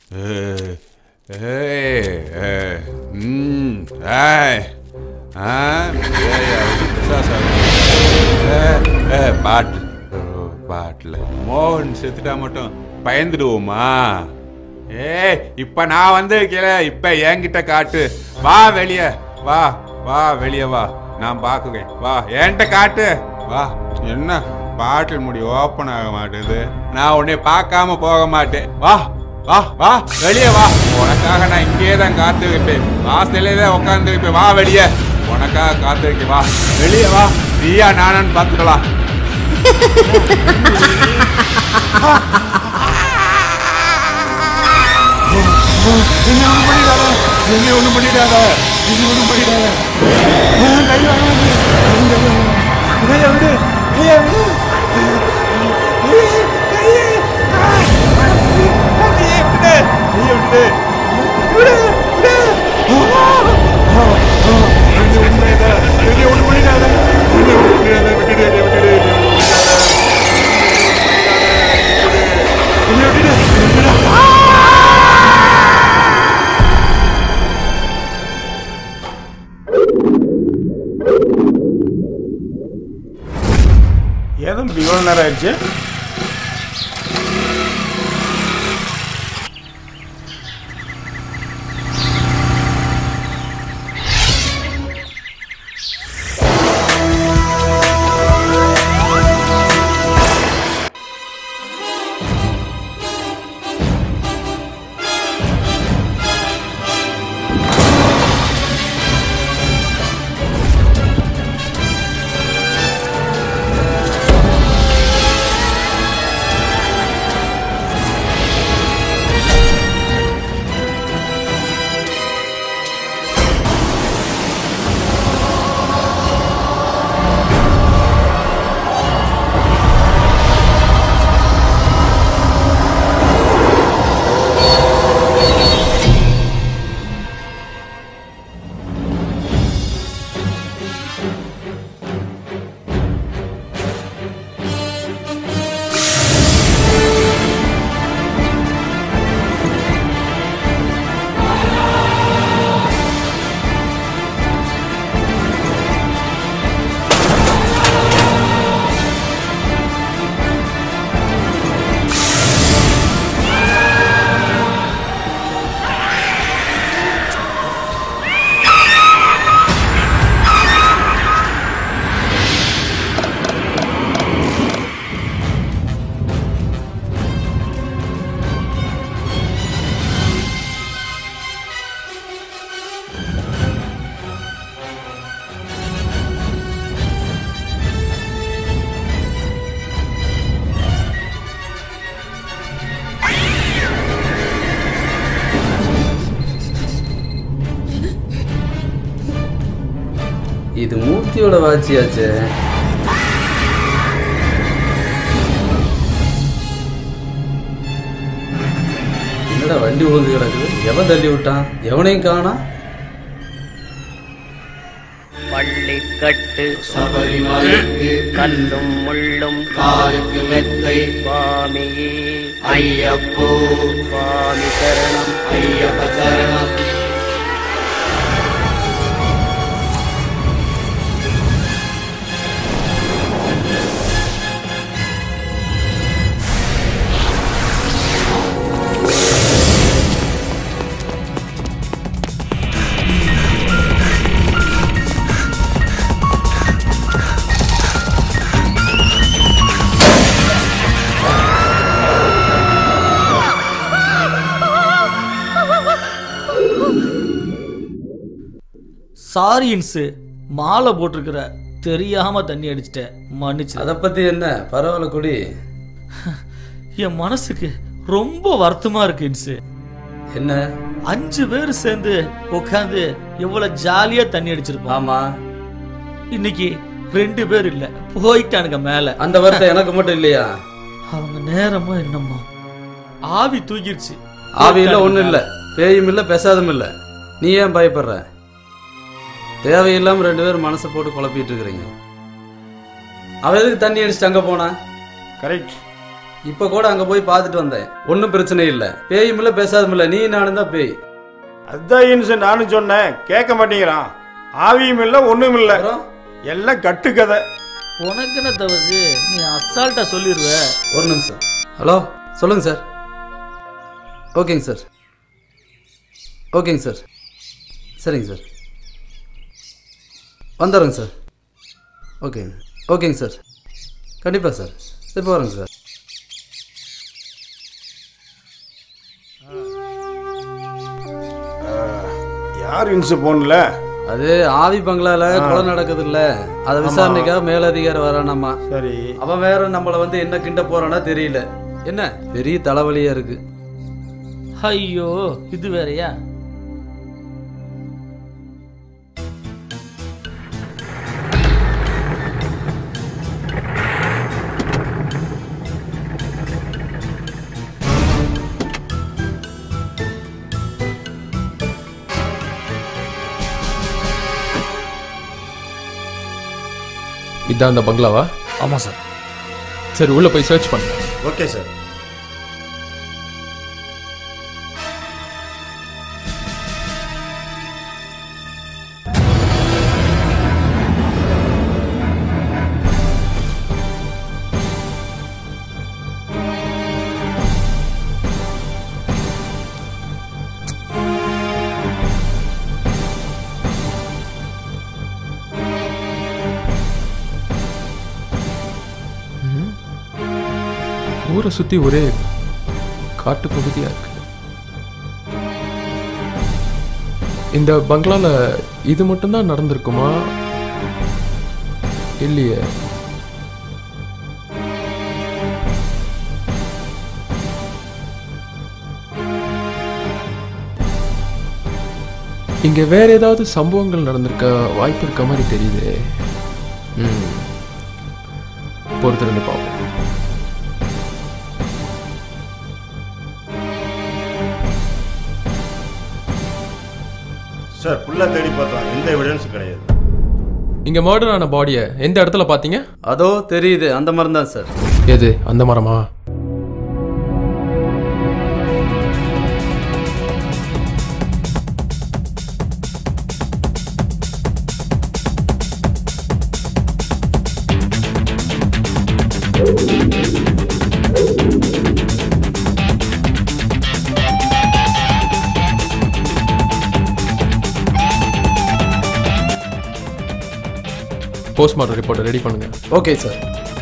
ஏய், ஏய், ஏய், ம், ஏய், ஆ, ஏய், அது பிசாசா இருக்கு. ஏய், ஏய், பாட்டில் ஓ, பாட்டில் மோகன் செத்துட்டா மட்டும் பயந்துடுவோமா ஏய் இப்ப நான் வந்து வைக்கல இப்ப என்கிட்ட காட்டு வா வெளிய வா வா வெளிய வா நான் பாக்குறேன் வா என்கிட்ட காட்டு வா என்ன பாட்டில் முடி ஓப்பன் ஆக மாட்டேது நான் உன்னை பார்க்காம போக மாட்டேன் வா வா வா வெளியே வா உனக்காக நான் இங்கேயே தான் காத்து வைப்பேன் வாசலே தான் உட்காந்து வைப்பேன் வா வெளியே உனக்காக காத்து வைக்க வா வெளியே வா நீயா நானான்னு பார்த்துக்கலாம் என்ன ஒண்ணும் பண்ணிடாத என்ன ஒண்ணும் பண்ணிடாத என்ன ஒண்ணும் பண்ணிடாத கையை விடு கையை விடு கையை விடு ஏதும் இவ்வளோ நேரம் ஆயிடுச்சு இது மூர்த்தியோட வாட்சியாச்சே என்னடா வண்டி விழுந்து கிடக்குது எவன் தள்ளி விட்டான் எவனையும் காணா பள்ளிக்கட்டு சபரிமலைக்கு கல்லும் முள்ளும் காலுக்கு மெத்தை சுவாமியே ஐயப்போ சுவாமி சரணம் ஐயப்ப சரணம் சாரி இன்ஸு மாலை போட்டிருக்கிற தெரியாம தண்ணி அடிச்சிட்டேன் மன்னிச்சு அதை பத்தி என்ன பரவாயில்ல குடி என் மனசுக்கு ரொம்ப வருத்தமா இருக்கு இன்ஸு என்ன அஞ்சு பேர் சேர்ந்து உட்காந்து எவ்வளவு ஜாலியா தண்ணி அடிச்சிருப்போம் ஆமா இன்னைக்கு ரெண்டு பேர் இல்ல போயிட்டானுங்க மேல அந்த வருத்தம் எனக்கு மட்டும் இல்லையா அவங்க நேரமா என்னமோ ஆவி தூக்கிடுச்சு ஆவி இல்ல ஒண்ணும் இல்ல பேயும் இல்ல பெசாதும் இல்ல நீ ஏன் பயப்படுற தேவையில்லாம ரெண்டு பேரும் மனசை போட்டு குழப்பிட்டு இருக்கிறீங்க அவன் எதுக்கு தண்ணி அடிச்சுட்டு அங்க போனா கரெக்ட் இப்போ கூட அங்க போய் பார்த்துட்டு வந்தேன் ஒன்றும் பிரச்சனை இல்லை பேயும் இல்லை பேசாதும் இல்லை நீ நானும் தான் பேய் அதான் இன்சு நானும் சொன்னேன் கேட்க மாட்டேங்கிறான் ஆவியும் இல்லை ஒன்றும் இல்லை அப்புறம் எல்லாம் கட்டுக்கதை உனக்கு என்ன தவசு நீ அசால்ட்டா சொல்லிடுவ ஒரு நிமிஷம் ஹலோ சொல்லுங்க சார் ஓகேங்க சார் ஓகேங்க சார் சரிங்க சார் வந்துடுறேங்க சார் ஓகேங்க ஓகேங்க சார் கண்டிப்பாக சார் இப்போ வரேங்க சார் யார் இன்சு போன்ல அது ஆவி பங்களால கொலை நடக்குது இல்ல அதை விசாரணைக்காக மேலதிகாரி வரானாமா சரி அவன் வேற நம்மளை வந்து என்ன கிண்ட போறானா தெரியல என்ன பெரிய தலைவலியா இருக்கு ஐயோ இது வேறயா இதான் அந்த பங்களாவா ஆமா சார் சரி உள்ள போய் சர்ச் பண்ணு ஓகே சார் ஊரை சுத்தி ஒரே காட்டு பகுதியா இருக்கு இந்த பங்களால இது மட்டும்தான் நடந்திருக்குமா இல்லையே இங்க வேற ஏதாவது சம்பவங்கள் நடந்திருக்க வாய்ப்பு இருக்க மாதிரி தெரியுது ம் பொறுத்திருந்து பார்ப்போம் சார் ஃபுல்லாக தேடி பார்த்தோம் எந்த எவிடன்ஸும் கிடையாது இங்க மர்டர் ஆன பாடியை எந்த இடத்துல பாத்தீங்க அதோ தெரியுது அந்த மாதிரி தான் சார் எது அந்த மரமா போஸ்ட்மார்ட்டம் ரிப்போர்ட்டை ரெடி பண்ணுங்க ஓகே சார்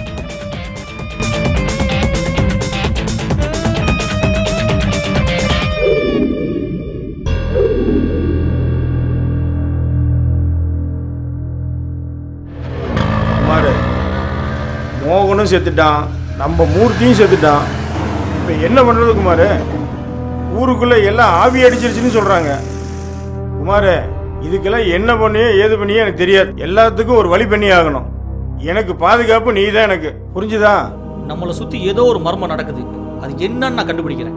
குமார் மோகனும் செத்துட்டான் நம்ம மூர்த்தியும் செத்துட்டான் இப்போ என்ன பண்ணுறது குமார் ஊருக்குள்ளே எல்லாம் ஆவி அடிச்சிருச்சுன்னு சொல்கிறாங்க குமார் இதுக்கெல்லாம் என்ன பண்ணியோ ஏது பண்ணியோ எனக்கு தெரியாது எல்லாத்துக்கும் ஒரு வழி பண்ணி ஆகணும் எனக்கு பாதுகாப்பு நீ தான் எனக்கு புரிஞ்சுதா நம்மளை சுத்தி ஏதோ ஒரு மர்மம் நடக்குது அது என்னன்னு நான் கண்டுபிடிக்கிறேன்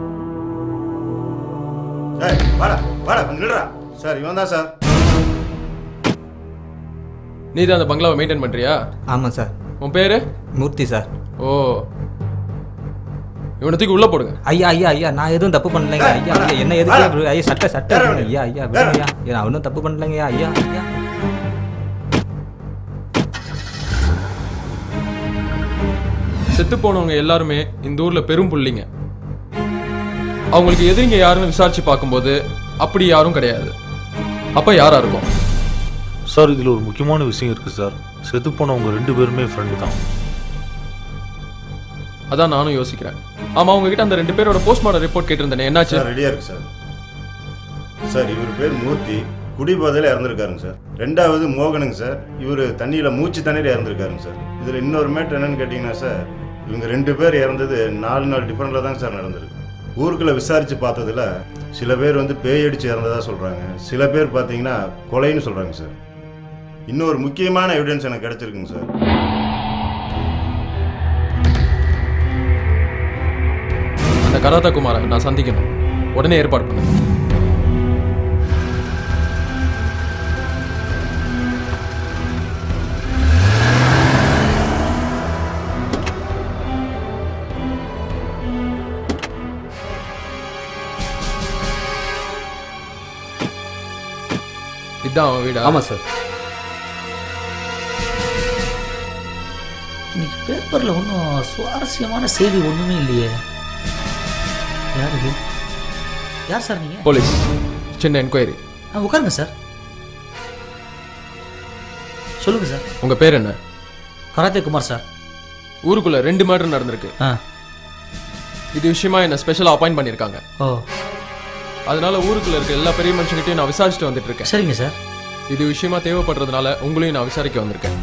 ஏய் வாடா வாடா கொஞ்சம் நில்றா சார் இவன் தான் சார் நீ தான் அந்த பங்களாவை மெயின்டைன் பண்றியா ஆமாம் சார் உன் பேரு மூர்த்தி சார் ஓ இவனை தூக்கி உள்ள போடுங்க ஐயா ஐயா ஐயா நான் எதுவும் தப்பு பண்ணலைங்க ஐயா ஐயா என்ன எதுக்கு இப்படி- ஐயா சட்டை சட்டை வேற விடுங்க. ஐயா ஐயா விடுங்க ஐயா ஐயா, நான் ஒன்றும் தப்பு பண்ணலைங்க ஐயா ஐயா செத்து போனவங்க எல்லாருமே இந்த ஊர்ல பெரும் புள்ளிங்க அவங்களுக்கு எதிரிங்க யாருன்னு விசாரிச்சு பார்க்கும்போது அப்படி யாரும் கிடையாது அப்ப யாரா இருக்கும் சார் இதில் ஒரு முக்கியமான விஷயம் இருக்குது சார் செத்து போனவங்க ரெண்டு பேருமே ஃப்ரெண்டு தான் அதான் நானும் யோசிக்கிறேன் ஆமா உங்ககிட்ட அந்த ரெண்டு பேரோட போஸ்ட்மார்டம் ரிப்போர்ட் கேட்டிருந்தேனே என்னாச்சு சார் ரெடியாக இருக்கு சார் சார் இவர் பேர் மூர்த்தி குடிபோதையில் இறந்துருக்காருங்க சார் ரெண்டாவது மோகனுங்க சார் இவர் தண்ணியில் மூச்சு தண்ணீர் இறந்துருக்காருங்க சார் இதில் இன்னொரு மேட்ரு என்னன்னு கேட்டிங்கன்னா சார் இவங்க ரெண்டு பேர் இறந்தது நாலு நாள் டிஃப்ரெண்டில் தாங்க சார் நடந்திருக்கு ஊருக்குள்ளே விசாரித்து பார்த்ததுல சில பேர் வந்து பேய் அடிச்சு இறந்ததா சொல்கிறாங்க சில பேர் பார்த்தீங்கன்னா கொலைன்னு சொல்கிறாங்க சார் இன்னொரு முக்கியமான எவிடன்ஸ் எனக்கு கிடச்சிருக்குங்க சார் அந்த கராத்தா குமாரை நான் சந்திக்கணும் உடனே ஏற்பாடு பண்ணுங்க இதான் அவன் வீடா ஆமாம் சார் இன்னைக்கு பேப்பரில் ஒன்றும் சுவாரஸ்யமான செய்தி ஒன்றுமே இல்லையே யார் இது யார் சார் நீங்கள் போலீஸ் சின்ன என்கொயரி ஆ உட்காருங்க சார் சொல்லுங்கள் சார் உங்க பேர் என்ன கராத்தே குமார் சார் ஊருக்குள்ள ரெண்டு மர்டர் நடந்திருக்கு ஆ இது விஷயமா என்ன ஸ்பெஷலா அப்பாயிண்ட் பண்ணிருக்காங்க ஓ அதனால ஊருக்குள்ள இருக்க எல்லா பெரிய மனுஷங்கிட்டையும் நான் விசாரிச்சுட்டு வந்துட்டு இருக்கேன் சரிங்க சார் இது விஷயமா தேவைப்படுறதுனால உங்களையும் நான் விசாரிக்க வந்திருக்கேன்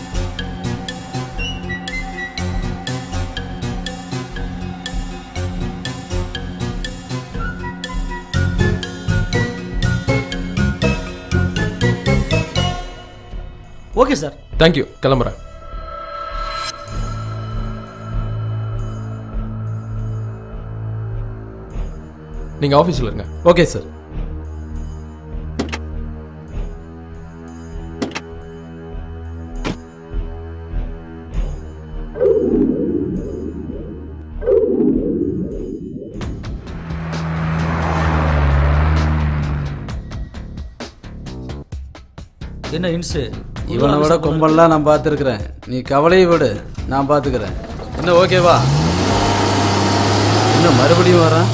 ஓகே சார் தேங்க்யூ கிளம்புறேன் நீங்க ஆபீஸ்ல இருங்க ஓகே சார் என்ன இன்ஸு இவனை விட கும்பல்லாம் நான் பார்த்துருக்குறேன் நீ கவலையை விடு நான் பார்த்துக்கிறேன் என்ன ஓகேவா இன்னும் மறுபடியும் வரான்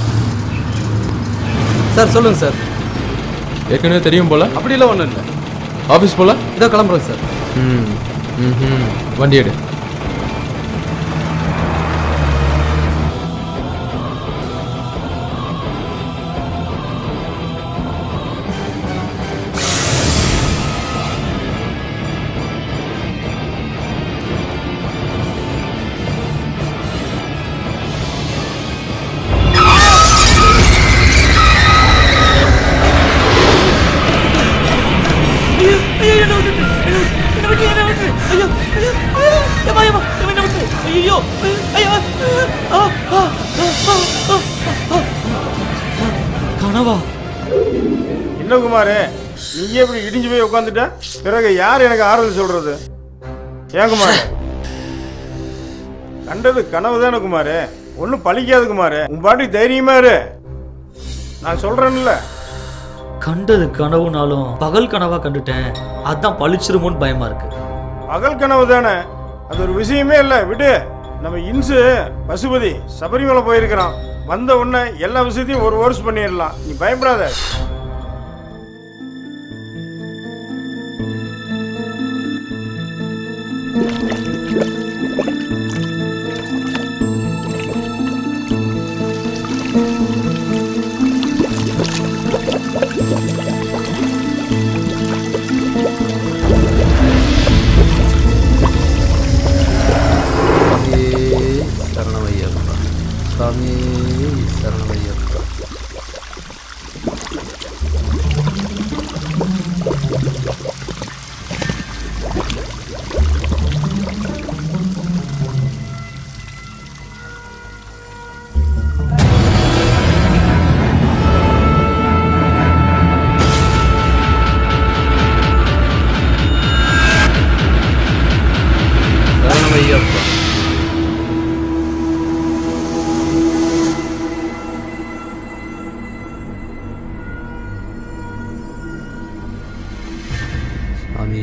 சார் சொல்லுங்கள் சார் ஏற்கனவே தெரியும் போல அப்படிலாம் ஒன்றும் இல்லை ஆபீஸ் போல இதோ கிளம்புறேன் சார் ம் ம்ஹும். வண்டி எடு ஐயோ ஐயோ என்ன விட்டுட்டு என்ன விட்டு என்ன விட்டு ஐயோ ஐயோ ஏமா ஏமா என்ன விட்டு ஐயோ ஐயோ ஆ, ஆ, ஆ, ஆ, ஆ, ஆ. கனவா என்ன குமார் நீ எப்படி இடிஞ்சு போய் உட்காந்துட்ட பிறகு யார் எனக்கு ஆறுதல் சொல்றது ஏன் குமார் கண்டது கனவு தானே குமார் ஒன்றும் பழிக்காது குமார் உன் பாட்டுக்கு தைரியமா இரு நான் சொல்றேன்ல கண்டது கனவுனாலும் பகல் கனவா கண்டுட்டேன் அதான் பழிச்சிருமோன்னு பயமா இருக்கு பகல் கனவு தானே அது ஒரு விஷயமே இல்லை விடு நம்ம இன்சு பசுபதி சபரிமலை போயிருக்கிறான் வந்த உடனே எல்லா விஷயத்தையும் ஒரு வருஷம் பண்ணிடலாம் நீ பயப்படாத சாமி சரணமையப்பா சாமி சரணமையப்பா சரணமையப்பா சாமி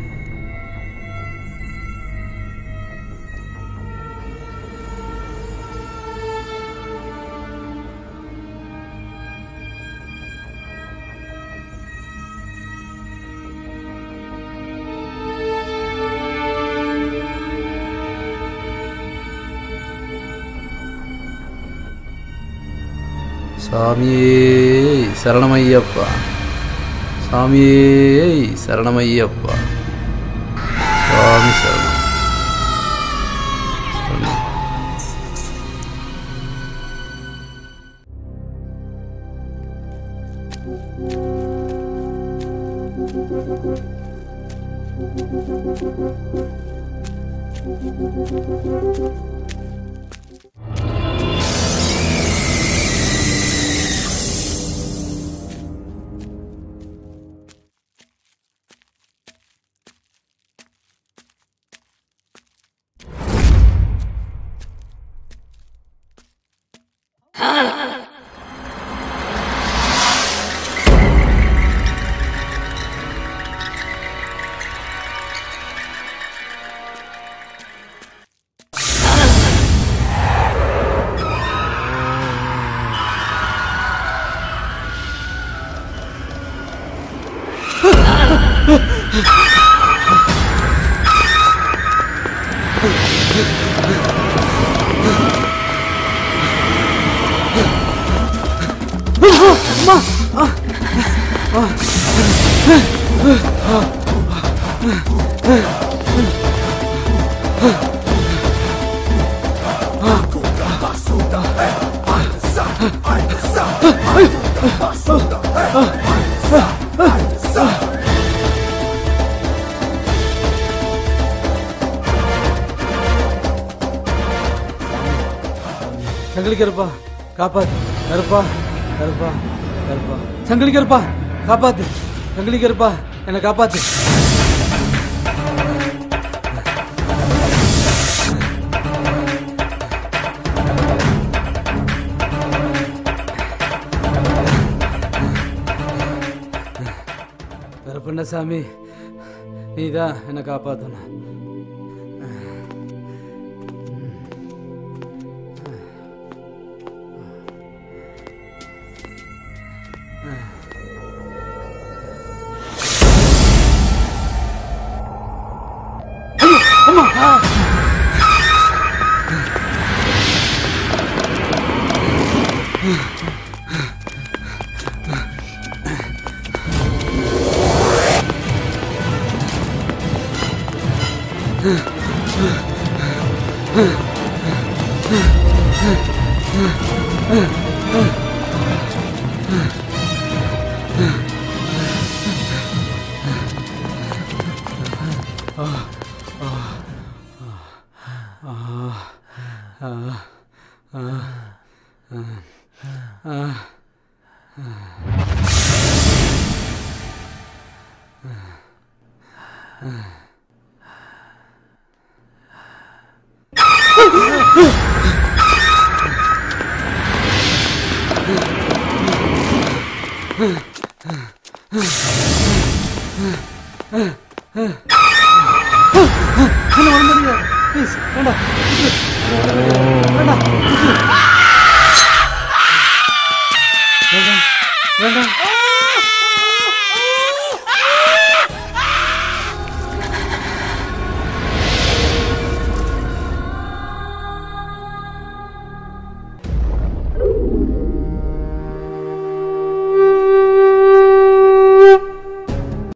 சாமியே சரணமையப்பா சாமியே சரணமையப்பா சுவாமி சரணம் சரணம். சங்கிலி கருப்பா காப்பாத்து கருப்பா கருப்பா கருப்பா சங்கிலி கருப்பா காப்பாத்து சங்கிலி கருப்பா என்னை காப்பாத்து கருப்பண்ணசாமி நீதான் என்னை காப்பாத்தணும் என்ன வந்துடுங்க ப்ளீஸ் வேண்டாம் வேண்டாம் வேண்டாம் வேண்டாம்